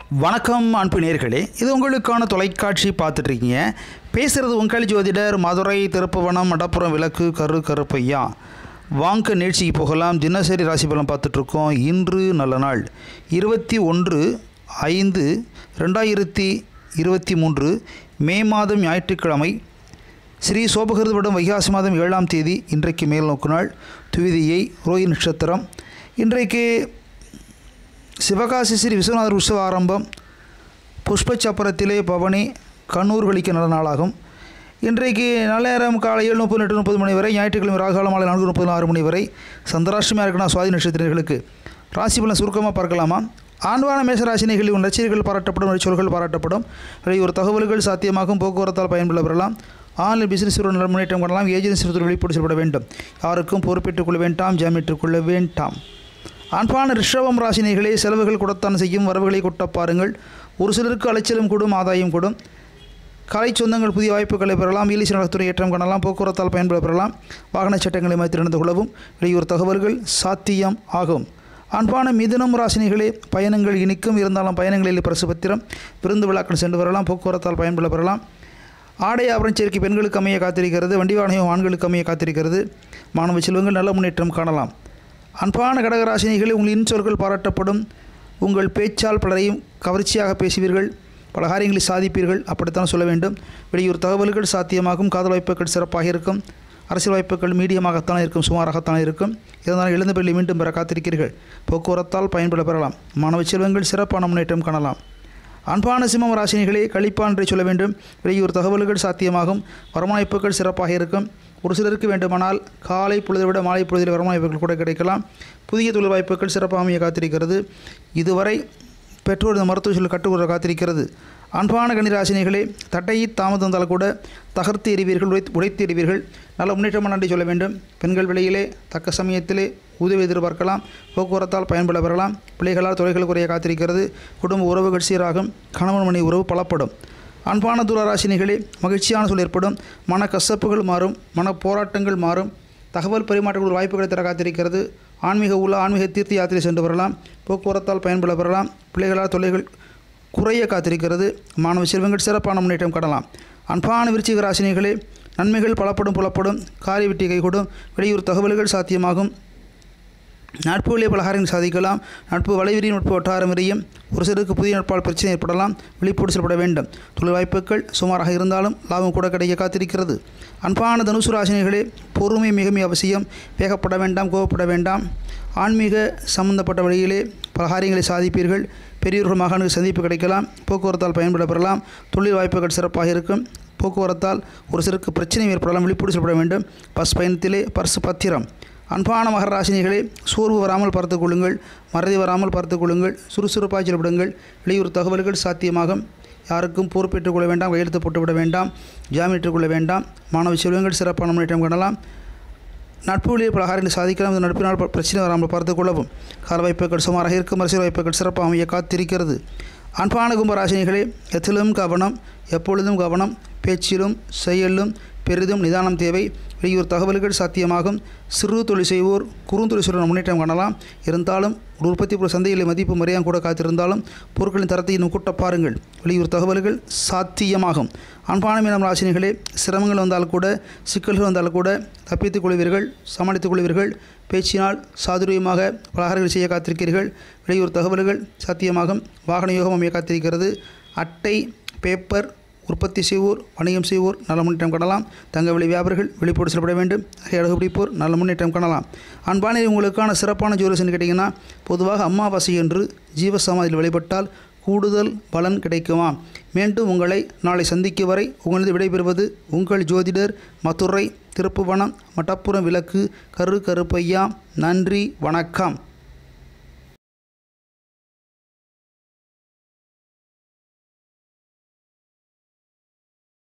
வணக்கம் அன்பு நேர்களே இது உங்களுக்கான தொலைக்காட்சி பார்த்துட்ருக்கீங்க பேசுகிறது உங்கள் ஜோதிடர் மதுரை திருப்புவனம் மடப்புறம் விளக்கு கரு கருப்பையா வாங்க நிகழ்ச்சிக்கு போகலாம் தினசரி ராசி பலன் பார்த்துட்ருக்கோம் இன்று நல்ல நாள் இருபத்தி ஒன்று ஐந்து ரெண்டாயிரத்தி இருபத்தி மூன்று மே மாதம் ஞாயிற்றுக்கிழமை ஸ்ரீ சோபகிருதபடம் வைகாசி மாதம் ஏழாம் தேதி இன்றைக்கு மேல் நோக்கு நாள் துவிதியை ரோஹி நட்சத்திரம் இன்றைக்கு சிவகாசி ஸ்ரீ விஸ்வநாதர் உற்சவ ஆரம்பம் புஷ்பச்சப்பரத்திலே பவனி கண்ணூர் கழிக்க நல்ல நாளாகும் இன்றைக்கு நல்ல நேரம் காலை ஏழு முப்பது எட்டு முப்பது மணி வரை ஞாயிற்றுக்கிழமை ராகால மாலை நான்கு முப்பது ஆறு மணி வரை சந்திராஷ்டமியாக இருக்கணும் சுவாதி நட்சத்திரர்களுக்கு ராசி பலன் சுருக்கமாக பார்க்கலாமா ஆண்வான மேசராசினிகளில் உன் ரசிகர்கள் பாராட்டப்படும் சொல்கள் பாராட்டப்படும் ஒரு தகவல்கள் சாத்தியமாகும் போக்குவரத்தால் பயன்பெற பெறலாம் ஆன்லைன் பிசினஸ் ஒரு நல்ல முன்னேற்றம் காணலாம் ஏஜென்சி வெளிப்படு செயல்பட வேண்டும் யாருக்கும் பொறுப்பேற்றுக் கொள்ள வேண்டாம் ஜாமீட்டுக் கொள்ள வேண்டாம் அன்பான ரிஷபம் ராசினிகளே செலவுகள் கொடுத்தான் செய்யும் வரவுகளை கொட்ட பாருங்கள் ஒரு சிலருக்கு அலைச்சலும் கூடும் ஆதாயம் கூடும் கலை சொந்தங்கள் புதிய வாய்ப்புகளை பெறலாம் ஈலிசி நலத்துறை ஏற்றம் காணலாம் போக்குவரத்தால் பயன்பெற பெறலாம் வாகன சட்டங்களை மாற்றி நடந்து கொள்ளவும் வெளியூர் தகவல்கள் சாத்தியம் ஆகும் அன்பான மிதுனம் ராசினிகளே பயணங்கள் இனிக்கும் இருந்தாலும் பயணங்களில் பரிசு பத்திரம் விருந்து விழாக்கள் சென்று வரலாம் போக்குவரத்தால் பயன்பெற பெறலாம் ஆடை ஆபரண சேர்க்கை பெண்களுக்கு அமைய காத்திருக்கிறது வண்டி வாகனம் ஆண்களுக்கு அமைய காத்திருக்கிறது மாணவ செல்வங்கள் நல்ல முன்னேற்றம் காணலாம் அன்பான கடகராசினிகளை உங்கள் இன்சொற்கள் பாராட்டப்படும் உங்கள் பேச்சால் பலரையும் கவர்ச்சியாக பேசுவீர்கள் பல காரியங்களை சாதிப்பீர்கள் அப்படித்தான் சொல்ல வேண்டும் வெளியூர் தகவல்கள் சாத்தியமாகும் காதல் வாய்ப்புகள் சிறப்பாக இருக்கும் அரசியல் வாய்ப்புகள் மீடியமாகத்தான் இருக்கும் சுமாராகத்தான் இருக்கும் இருந்தாலும் எழுந்த பள்ளி மீண்டும் பெற காத்திருக்கிறீர்கள் போக்குவரத்தால் பயன்பட பெறலாம் மாணவ செல்வங்கள் சிறப்பான முன்னேற்றம் காணலாம் அன்பான சிம்மம் ராசினிகளே கழிப்பான் என்று சொல்ல வேண்டும் வெளியூர் தகவல்கள் சாத்தியமாகும் வருமானப்புகள் சிறப்பாக இருக்கும் ஒரு சிலருக்கு வேண்டுமானால் காலை பொழுதை விட மாலை பொழுதில் வருமானப்புகள் கூட கிடைக்கலாம் புதிய தொழில் வாய்ப்புகள் சிறப்பாக அமைய காத்திருக்கிறது இதுவரை பெற்றோர் இந்த மருத்துவ சூழல் கட்டுக்கூட காத்திருக்கிறது அன்பான கணிராசினிகளே தட்டையை தாமதம் வந்தால் கூட தகர்த்து எறிவீர்கள் உடை உடைத்து எறிவீர்கள் நல்ல முன்னேற்றமாக நன்றி சொல்ல வேண்டும் பெண்கள் விலையிலே தக்க சமயத்திலே உதவி எதிர்பார்க்கலாம் போக்குவரத்தால் பயன்பட பெறலாம் பிள்ளைகளால் துறைகள் குறைய காத்திருக்கிறது குடும்ப உறவுகள் சீராகும் கணவன் மணி உறவு பலப்படும் அன்பான துரராசினிகளே மகிழ்ச்சியான சூழல் ஏற்படும் மன கசப்புகள் மாறும் மன போராட்டங்கள் மாறும் தகவல் பரிமாற்றங்கள் வாய்ப்புகளை தர காத்திருக்கிறது ஆன்மீக உள்ள ஆன்மீக தீர்த்த யாத்திரை சென்று வரலாம் போக்குவரத்தால் பயன்பட பெறலாம் பிள்ளைகளால் தொல்லைகள் குறைய காத்திருக்கிறது மாணவ செல்வங்கள் சிறப்பான முன்னேற்றம் காணலாம் அன்பான விருச்சிக ராசினிகளே நன்மைகள் பலப்படும் புலப்படும் காரிய வெட்டி கைகூடும் வெளியூர் தகவல்கள் சாத்தியமாகும் நட்புகளே பலகாரங்கள் சாதிக்கலாம் நட்பு வளைவிரி நட்பு வட்டாரம் விரியும் ஒரு சிலருக்கு புதிய நட்பால் பிரச்சனை ஏற்படலாம் விழிப்போடு செயல்பட வேண்டும் தொழில் வாய்ப்புகள் சுமாராக இருந்தாலும் லாபம் கூட கிடைக்க காத்திருக்கிறது அன்பான தனுசு ராசினிகளே பொறுமை மிகவும் அவசியம் வேகப்பட வேண்டாம் கோவப்பட வேண்டாம் ஆன்மீக சம்பந்தப்பட்ட வழியிலே பல காரியங்களை சாதிப்பீர்கள் பெரியோர்கள் மகானுக்கு சந்திப்பு கிடைக்கலாம் போக்குவரத்தால் பயன்பட பெறலாம் தொழில் வாய்ப்புகள் சிறப்பாக இருக்கும் போக்குவரத்தால் ஒரு சிலருக்கு பிரச்சனை ஏற்படலாம் விழிப்போடு செயல்பட வேண்டும் பஸ் பயணத்திலே பர்சு பத்திரம் அன்பான மகராசினிகளே சோர்வு வராமல் பார்த்து கொள்ளுங்கள் மறதி வராமல் பார்த்து கொள்ளுங்கள் சுறுசுறுப்பாக செயல்படுங்கள் வெளியூர் தகவல்கள் சாத்தியமாகும் யாருக்கும் பொறுப்பேற்றுக் கொள்ள வேண்டாம் கையெழுத்து போட்டுவிட வேண்டாம் ஜாமீட்டுக் கொள்ள வேண்டாம் மாணவ செல்வங்கள் சிறப்பான முன்னேற்றம் காணலாம் நட்பு வழியில் பலகாரங்களை சாதிக்கலாம் இந்த நட்பினால் பிரச்சனை வராமல் பார்த்து கொள்ளவும் கால வாய்ப்புகள் சுமாராக இருக்கும் அரசியல் வாய்ப்புகள் சிறப்பாக அமைய காத்திருக்கிறது அன்பான கும்பராசினிகளே எத்திலும் கவனம் எப்பொழுதும் கவனம் பேச்சிலும் செயலும் பெரிதும் நிதானம் தேவை வெளியூர் தகவல்கள் சாத்தியமாகும் சிறு தொழில் செய்வோர் குறுந்தொழில் செய்வோர் முன்னேற்றம் காணலாம் இருந்தாலும் ஒரு உற்பத்தி பொருள் சந்தையில் மதிப்பு மரியாதை கூட காத்திருந்தாலும் பொருட்களின் தரத்தை இன்னும் கூட்ட பாருங்கள் வெளியூர் தகவல்கள் சாத்தியமாகும் அன்பான மீனம் ராசினிகளே சிரமங்கள் வந்தால் கூட சிக்கல்கள் வந்தால் கூட தப்பித்துக் கொள்வீர்கள் சமாளித்துக் கொள்வீர்கள் பேச்சினால் சாதுரியமாக பலகாரங்கள் செய்ய காத்திருக்கிறீர்கள் வெளியூர் தகவல்கள் சாத்தியமாகும் வாகன யோகம் அமைய காத்திருக்கிறது அட்டை பேப்பர் உற்பத்தி செய்வோர் வணிகம் செய்வோர் நல்ல முன்னேற்றம் காணலாம் தங்க விலை வியாபாரிகள் வெளிப்போடு செயல்பட வேண்டும் அழகு பிடிப்போர் நல்ல முன்னேற்றம் காணலாம் அன்பான உங்களுக்கான சிறப்பான ஜோதிஷன் கேட்டிங்கன்னா பொதுவாக அமாவாசை என்று ஜீவசமாதியில் வழிபட்டால் கூடுதல் பலன் கிடைக்குமா மீண்டும் உங்களை நாளை சந்திக்கும் வரை உங்களது விடைபெறுவது உங்கள் ஜோதிடர் மதுரை திருப்புவனம் மட்டப்புறம் விளக்கு கரு கருப்பையா நன்றி வணக்கம்